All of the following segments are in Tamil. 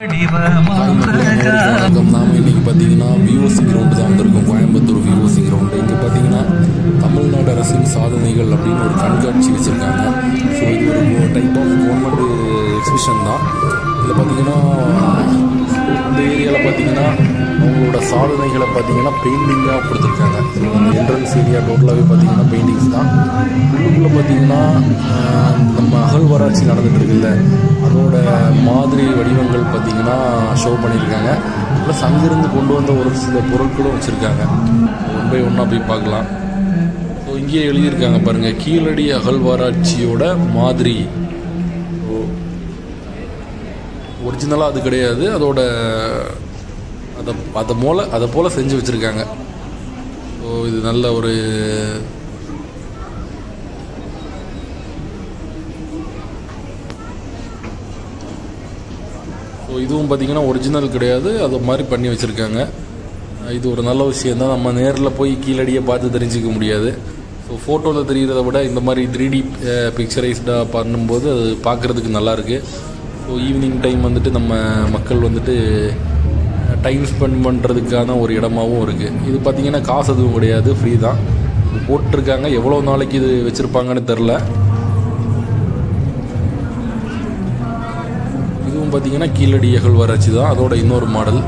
வணக்கம் நாம இன்னைக்கு பார்த்தீங்கன்னா விஓசி கிரவுண்டு தான் வந்திருக்கோம் கோயம்புத்தூர் விஓசி கிரவுண்டு இங்கே பார்த்தீங்கன்னா தமிழ்நாடு அரசின் சாதனைகள் அப்படின்னு ஒரு கண்காட்சி வச்சுருக்காங்க ஸோ இது ஒரு டைப் ஆஃப் கவர்மெண்ட் எக்ஸிபிஷன் தான் இதில் பார்த்தீங்கன்னா இந்த ஏரியாவில் பார்த்தீங்கன்னா அவங்களோட சாதனைகளை பார்த்தீங்கன்னா பெயிண்டிங்காக கொடுத்துருக்காங்க ஸோ அந்த என்ட்ரன்ஸ் ஏரியா டோட்டலாகவே பார்த்தீங்கன்னா பெயிண்டிங்ஸ் தான் உள்ளுக்குள்ளே பார்த்தீங்கன்னா ஆஹ், நம்ம அகழ்வாராய்ச்சி நடந்துட்டு இருக்குல்ல அதோட மாதிரி வடிவங்கள் பார்த்தீங்கன்னா ஷோ பண்ணியிருக்காங்க ப்ளஸ் அங்கிருந்து கொண்டு வந்த ஒரு சில பொருட்களும் வச்சுருக்காங்க ஒன் பை ஒன்னாக போய் பார்க்கலாம் ஸோ இங்கேயே எழுதியிருக்காங்க பாருங்கள் கீழடி அகழ்வாராய்ச்சியோட மாதிரி ஒரிஜினலாக அது கிடையாது அதோட அதை அதை போல் அதை போல் செஞ்சு வச்சுருக்காங்க ஸோ இது நல்ல ஒரு ஸோ இதுவும் பார்த்தீங்கன்னா ஒரிஜினல் கிடையாது அது மாதிரி பண்ணி வச்சுருக்காங்க இது ஒரு நல்ல விஷயம் தான் நம்ம நேரில் போய் கீழடியை பார்த்து தெரிஞ்சுக்க முடியாது ஸோ ஃபோட்டோவில் தெரிகிறத விட இந்த மாதிரி த்ரீ டி பிக்சரைஸ்டாக பண்ணும்போது அது பார்க்குறதுக்கு நல்லாயிருக்கு ஸோ ஈவினிங் டைம் வந்துட்டு நம்ம மக்கள் வந்துட்டு டைம் ஸ்பெண்ட் பண்ணுறதுக்கான ஒரு இடமாவும் இருக்குது இது பார்த்திங்கன்னா காசு எதுவும் கிடையாது ஃப்ரீ தான் இது போட்டிருக்காங்க எவ்வளோ நாளைக்கு இது வச்சுருப்பாங்கன்னு தெரில இதுவும் பார்த்தீங்கன்னா கீழடி அகழ்வாராய்ச்சி தான் அதோட இன்னொரு மாடல்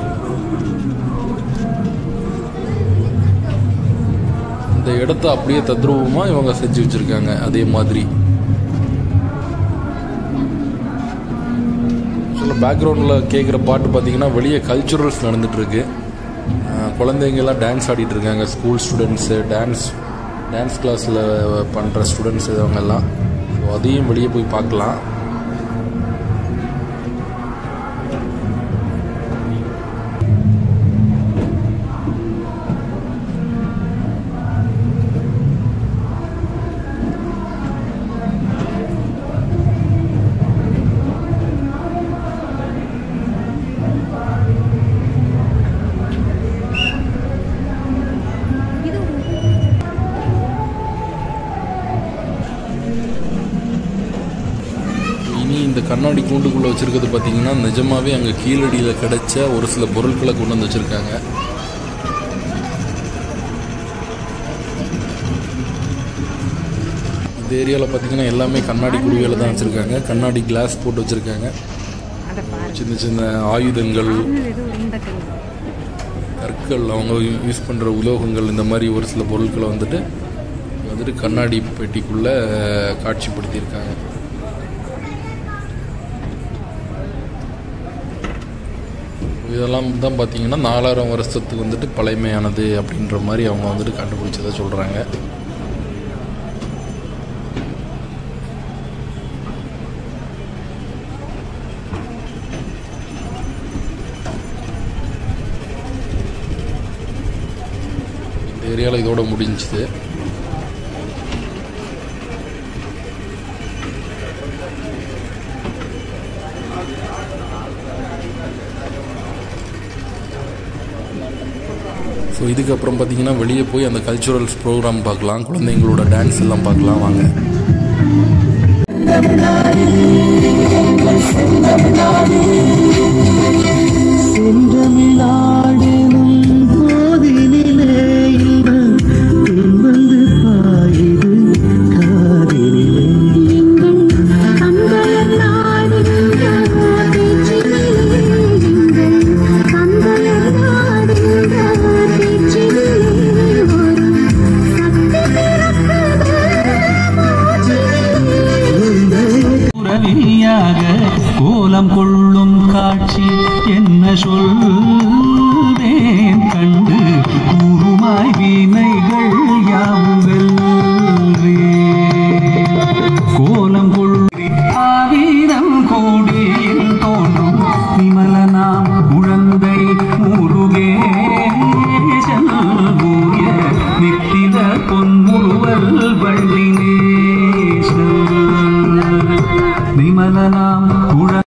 இந்த இடத்த அப்படியே தத்ரூபமாக இவங்க செஞ்சு வச்சுருக்காங்க அதே மாதிரி சொல்ல பேக்ரவுண்டில் கேட்குற பாட்டு பார்த்தீங்கன்னா வெளியே கல்ச்சுரல்ஸ் நடந்துகிட்ருக்கு குழந்தைங்கெல்லாம் டான்ஸ் ஆடிட்டு இருக்காங்க ஸ்கூல் ஸ்டூடெண்ட்ஸு டான்ஸ் டான்ஸ் கிளாஸில் பண்ணுற ஸ்டூடெண்ட்ஸ் இவங்கெல்லாம் ஸோ அதையும் வெளியே போய் பார்க்கலாம் இனி இந்த கண்ணாடி கூண்டுக்குள்ளே வச்சுருக்கிறது பார்த்தீங்கன்னா நிஜமாவே அங்கே கீழடியில் கிடைச்ச ஒரு சில பொருட்களை கொண்டு வந்து வச்சுருக்காங்க இந்த ஏரியாவில் பார்த்தீங்கன்னா எல்லாமே கண்ணாடி குடிகளை தான் வச்சுருக்காங்க கண்ணாடி கிளாஸ் போட்டு வச்சுருக்காங்க சின்ன சின்ன ஆயுதங்கள் கற்கள் அவங்க யூஸ் பண்ணுற உலோகங்கள் இந்த மாதிரி ஒரு சில பொருட்களை வந்துட்டு வந்துட்டு கண்ணாடி பெட்டிக்குள்ளே காட்சிப்படுத்தியிருக்காங்க இதெல்லாம் தான் பார்த்தீங்கன்னா நாலாயிரம் வருஷத்துக்கு வந்துட்டு பழமையானது அப்படின்ற மாதிரி அவங்க வந்துட்டு கண்டுபிடிச்சதை சொல்கிறாங்க இந்த ஏரியாவில் இதோட முடிஞ்சுது ஸோ இதுக்கப்புறம் பார்த்தீங்கன்னா வெளியே போய் அந்த கல்ச்சுரல்ஸ் ப்ரோக்ராம் பார்க்கலாம் குழந்தைங்களோட டான்ஸ் எல்லாம் பார்க்கலாம் வாங்க சென்றமிழாடெனும் போதினிலே இவன் பின்வந்து பாயுது காதினிலே புறவியாக கோலம் கொள்ளும் காட்சி என்ன சொல்ல